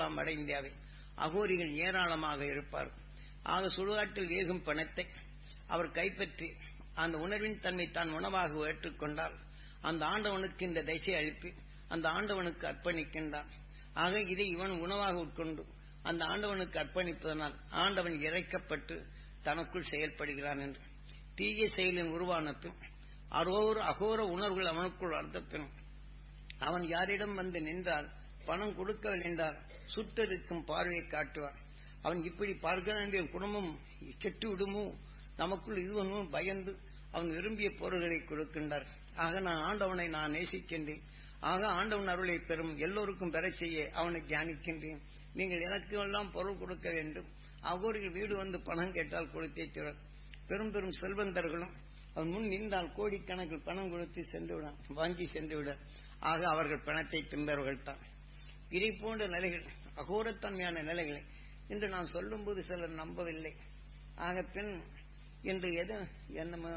எல்லாம் வட இந்தியாவில் அகோரிகள் ஏராளமாக இருப்பார்கள் ஆக சுடுகாட்டில் வேகும் பணத்தை அவர் கைப்பற்றி அந்த உணர்வின் தன்மை தான் உணவாக ஏற்றுக்கொண்டால் அந்த ஆண்டவனுக்கு இந்த திசை அழுப்பி அந்த ஆண்டவனுக்கு அர்ப்பணிக்கின்றான் ஆக இதை இவன் உணவாக உட்கொண்டு அந்த ஆண்டவனுக்கு அர்ப்பணிப்பதனால் ஆண்டவன் இறைக்கப்பட்டு தனக்குள் செயல்படுகிறான் என்று தீய செயலின் உருவான பின் அரோர் அகோர உணர்வுகள் அவனுக்குள் வளர்ந்த பின் அவன் யாரிடம் வந்து நின்றால் பணம் கொடுக்கவில்லை என்றால் சுட்டெடுக்கும் பார்வையை காட்டுவான் அவன் இப்படி பார்க்க வேண்டிய குடும்பம் கெட்டு விடுமோ நமக்குள் இதுவனும் பயந்து அவன் விரும்பிய பொருள்களை கொடுக்கின்றார் ஆக நான் ஆண்டவனை நான் நேசிக்கின்றேன் ஆக ஆண்டவன் அருளை பெறும் எல்லோருக்கும் பெற செய்ய அவனை தியானிக்கின்றேன் நீங்கள் எனக்கு எல்லாம் பொருள் கொடுக்க வேண்டும் அகோரிகள் வீடு வந்து பணம் கேட்டால் கொடுத்தே தீவர் பெரும் பெரும் செல்வந்தர்களும் அவன் முன் நின்றால் கோடிக்கணக்கில் பணம் கொடுத்து சென்று விட வாங்கி சென்று விட ஆக அவர்கள் பணத்தை தின்பவர்கள் தான் இதை போன்ற நிலைகள் அகோரத்தன்மையான நிலைகளை இன்று நான் சொல்லும்போது சிலர் நம்பவில்லை ஆக பின் இன்று எது என்ன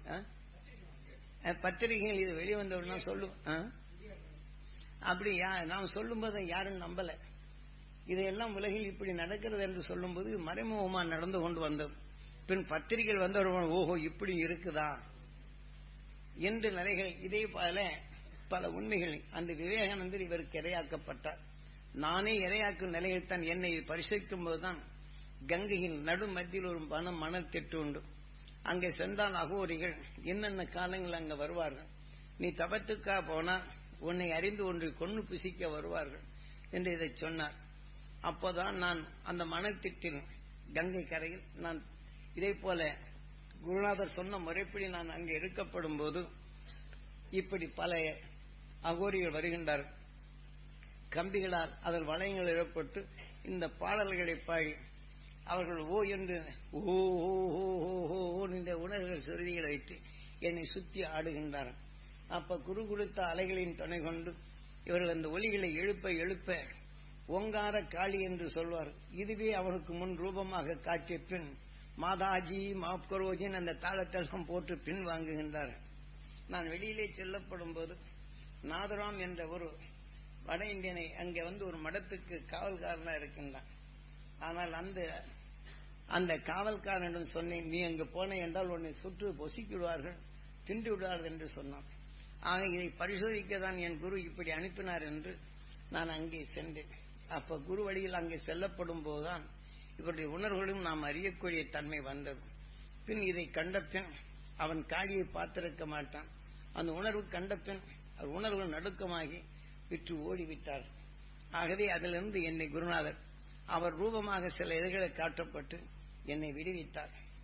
பத்திரிகைகள் இது வெளிவந்தவுடனே சொல்லும் அப்படி நாம் சொல்லும்போது யாரும் நம்பல இதையெல்லாம் உலகில் இப்படி நடக்கிறது என்று சொல்லும்போது மறைமுகமா நடந்து கொண்டு வந்தது பின் பத்திரிகைகள் வந்தவர்கள் ஓஹோ இப்படி இருக்குதா என்று நிலைகள் இதே போல பல உண்மைகள் அந்த விவேகானந்தர் இவருக்கு இரையாக்கப்பட்டார் நானே இரையாக்கும் நிலையில் தான் என்னை பரிசோதிக்கும் போதுதான் கங்கையின் நடு மத்தியில் ஒரு பணம் மணல் திட்டு உண்டு அங்கே சென்றால் அகோரிகள் என்னென்ன காலங்கள் அங்க வருவார்கள் நீ தபத்துக்கா போனால் உன்னை அறிந்து ஒன்று கொண்டு புசிக்க வருவார்கள் என்று இதை சொன்னார் அப்போதான் நான் அந்த மணல் திட்டில் கங்கை கரையில் நான் இதே போல குருநாதர் சொன்ன முறைப்படி நான் அங்கே இருக்கப்படும் போது இப்படி பல அகோரிகள் வருகின்றார்கள் கம்பிகளால் அதில் வளையங்கள் ஏற்பட்டு இந்த பாடல்களை பாடி அவர்கள் ஓ என்று ஓ ஓ ஓ இந்த உணர்வுகள் சுருதிகளை வைத்து என்னை சுத்தி ஆடுகின்றார்கள் அப்ப குரு கொடுத்த அலைகளின் துணை கொண்டு இவர்கள் அந்த ஒலிகளை எழுப்ப எழுப்ப ஓங்கார காளி என்று சொல்வார் இதுவே அவனுக்கு முன் ரூபமாக காட்டிய பின் மாதாஜி மாப்கரோஜின் அந்த தாளத்தெல்லாம் போட்டு பின் வாங்குகின்றார் நான் வெளியிலே செல்லப்படும் போது நாதராம் என்ற ஒரு வட இந்தியனை அங்கே வந்து ஒரு மடத்துக்கு காவல்காரனா இருக்கின்றான் ஆனால் அந்த அந்த காவல்காரனிடம் சொன்னேன் நீ அங்கு போன என்றால் உன்னை சுற்று பொசிக்கிடுவார்கள் தின்று விடுவார்கள் என்று சொன்னான் ஆக இதை பரிசோதிக்க தான் என் குரு இப்படி அனுப்பினார் என்று நான் அங்கே சென்றேன் அப்ப குரு வழியில் அங்கே செல்லப்படும் போதுதான் இவருடைய உணர்வுகளும் நாம் அறியக்கூடிய தன்மை வந்தது பின் இதை கண்ட பின் அவன் காளியை பார்த்திருக்க மாட்டான் அந்த உணர்வு கண்ட பின் உணர்வு நடுக்கமாகி விற்று ஓடிவிட்டார் ஆகவே அதிலிருந்து என்னை குருநாதர் அவர் ரூபமாக சில எதிர்களை காட்டப்பட்டு என்னை விடுவித்தார்